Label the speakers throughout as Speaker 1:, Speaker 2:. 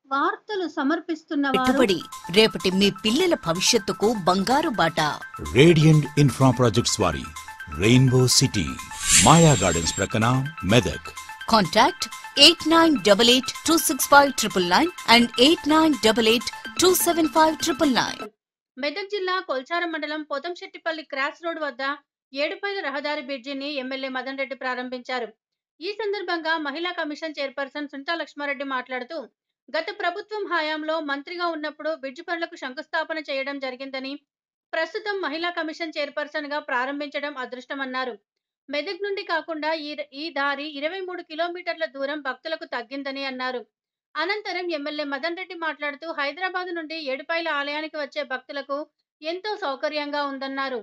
Speaker 1: వార్తలు సమర్పిస్తున్న వారు
Speaker 2: పెట్టుబడి రేపటి మీ పిల్లల భవిష్యత్తుకు బంగారు బాట
Speaker 3: రేడియంట్ ఇన్ఫ్రా ప్రాజెక్ట్స్ వారి రెయిన్బో సిటీ మాయా గార్డెన్స్ ప్రక్కన Medak
Speaker 2: contact eight nine double eight two six five triple nine and eight nine double eight two seven five triple nine
Speaker 1: Medak జిల్లా కొల్చారం మండలం పోతంశెట్టిపల్లి క్రాస్ రోడ్ వద్ద ఏడుపైల రహదారి బ్రిడ్జిని ఎమ్మెల్యే మదన్ రెడ్డి ప్రారంభించారు ఈ సందర్భంగా మహిళా కమిషన్ చైర్పర్సన్ సునీతా లక్ష్మారెడ్డి మాట్లాడుతూ గత ప్రభుత్వం హయాంలో మంత్రిగా ఉన్నప్పుడు బ్రిడ్జి పనులకు శంకుస్థాపన చేయడం జరిగిందని ప్రస్తుతం మహిళా కమిషన్ చైర్పర్సన్ గా ప్రారంభించడం అదృష్టమన్నారు మెదక్ నుండి కాకుండా ఈ ఈ దారి ఇరవై మూడు కిలోమీటర్ల దూరం భక్తులకు తగ్గిందని అన్నారు అనంతరం ఎమ్మెల్యే మదన్ రెడ్డి మాట్లాడుతూ హైదరాబాద్ నుండి ఏడుపాయల ఆలయానికి వచ్చే భక్తులకు ఎంతో సౌకర్యంగా ఉందన్నారు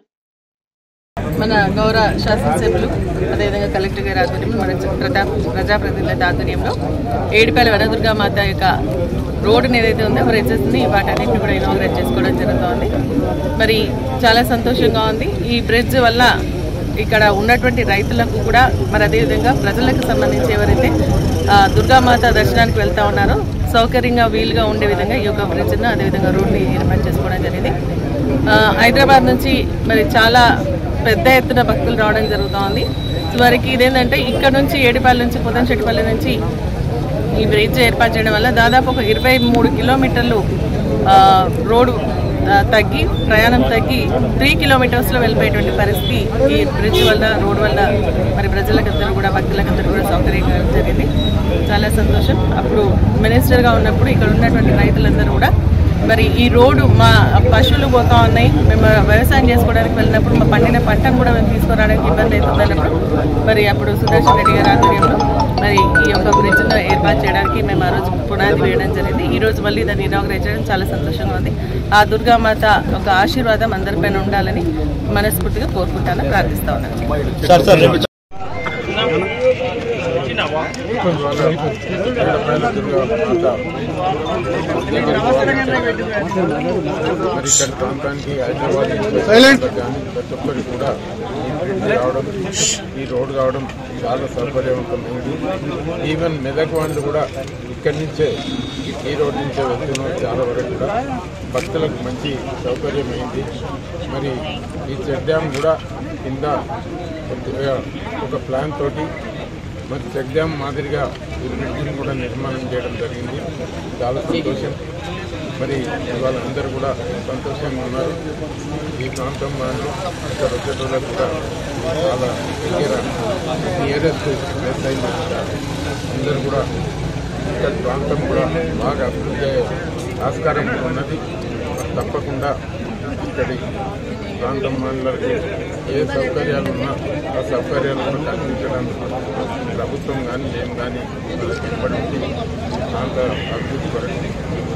Speaker 4: మన గౌరవ శాసనసభ్యులు అదేవిధంగా కలెక్టర్ గారి ఆధ్వర్యంలో మన ప్రజా ప్రజాప్రతినిధుల ఆధ్వర్యంలో ఏడుపాయల వనదుర్గా మాత యొక్క రోడ్డుని ఏదైతే ఉందో బ్రిడ్జెస్ని వాటన్నిటిని కూడా ఇనాగ్రేట్ చేసుకోవడం జరుగుతోంది మరి చాలా సంతోషంగా ఉంది ఈ బ్రిడ్జ్ వల్ల ఇక్కడ ఉన్నటువంటి రైతులకు కూడా మరి అదేవిధంగా ప్రజలకు సంబంధించి ఎవరైతే ఆ, దుర్గామాత దర్శనానికి వెళ్తా ఉన్నారో సౌకర్యంగా వీలుగా ఉండే విధంగా ఈ యొక్క బ్రిడ్జ్ను అదేవిధంగా రోడ్ని ఏర్పాటు చేసుకోవడం జరిగింది ఆ, హైదరాబాద్ నుంచి మరి చాలా పెద్ద ఎత్తున భక్తులు రావడం జరుగుతోంది వారికి ఇదేంటంటే ఇక్కడ నుంచి ఏడిపల్లి నుంచి పొదంచెట్టిపల్లి నుంచి ఈ బ్రిడ్జ్ ఏర్పాటు చేయడం వల్ల దాదాపు ఒక ఇరవై మూడు కిలోమీటర్లు ఆ, రోడ్డు ఆ, తగ్గి ప్రయాణం తగ్గి త్రీ కిలోమీటర్స్లో వెళ్ళిపోయేటువంటి పరిస్థితి ఈ బ్రిడ్జ్ వల్ల రోడ్ వల్ల మరి ప్రజలకందరూ కూడా భక్తులకందరూ కూడా సౌకర్యంగా జరిగింది చాలా సంతోషం అప్పుడు మినిస్టర్గా ఉన్నప్పుడు ఇక్కడ ఉన్నటువంటి రైతులందరూ కూడా మరి ఈ రోడ్డు మా పశువులు పోతా ఉన్నాయి మేము వ్యవసాయం చేసుకోవడానికి వెళ్ళినప్పుడు మా పండిన పంటను కూడా మేము తీసుకురావడానికి ఇబ్బంది అవుతుంది అన్నప్పుడు మరి అప్పుడు సుదర్శన్ రెడ్డి గారి ఆధ్వర్యంలో మరి ఈ యొక్క బ్రిడ్జ్ను ఏర్పాటు చేయడానికి మేము ఆ రోజు పునాది వేయడం జరిగింది ఈ రోజు మళ్ళీ దాన్ని ఇనాగ్రేట్ చేయడం చాలా సంతోషంగా ఉంది ఆ దుర్గామాత ఒక ఆశీర్వాదం అందరిపైన ఉండాలని మనస్ఫూర్తిగా కోరుకుంటాను ప్రార్థిస్తా ఉన్నాను
Speaker 5: మరి ఇక్కడ ప్రాంతానికి హైదరాబాద్ నుంచి కానీ ప్రతి ఒక్కరికి కూడా ఈ బ్రిడ్జ్ రావడం ఈ రోడ్ రావడం చాలా సౌకర్యవంతమైంది ఈవెన్ మెదక్ వాళ్ళు కూడా ఇక్కడి నుంచే ఈ రోడ్ నుంచే వెళ్తున్నారు చాలా వరకు కూడా భక్తులకు మంచి సౌకర్యమైంది మరి ఈ చెక్ డ్యామ్ కూడా కింద కొద్దిగా ఒక ప్లాన్ తోటి మరి చెక్ డ్యామ్ మాదిరిగా ఈ బ్రిడ్జిని కూడా నిర్మాణం చేయడం జరిగింది చాలా సంతోషం మరి ఇవాళ అందరూ కూడా సంతోషంగా ఉన్నారు ఈ ప్రాంతం వాళ్ళు ఇక్కడ వచ్చేటోళ్ళకు కూడా చాలా దగ్గర నియరెస్ట్ ప్లేస్ అయింది అందరూ కూడా ఇక్కడ ప్రాంతం కూడా బాగా అభివృద్ధి అయ్యే ఆస్కారం ఉన్నది మరి తప్పకుండా ఇక్కడి ప్రాంతం వాళ్ళకి ఏ సౌకర్యాలు ఉన్నా ఆ సౌకర్యాలను కల్పించడానికి ప్రభుత్వం కానీ మేము కానీ వాళ్ళకి ఇప్పటి నుంచి ప్రాంత అభివృద్ధి కొరకు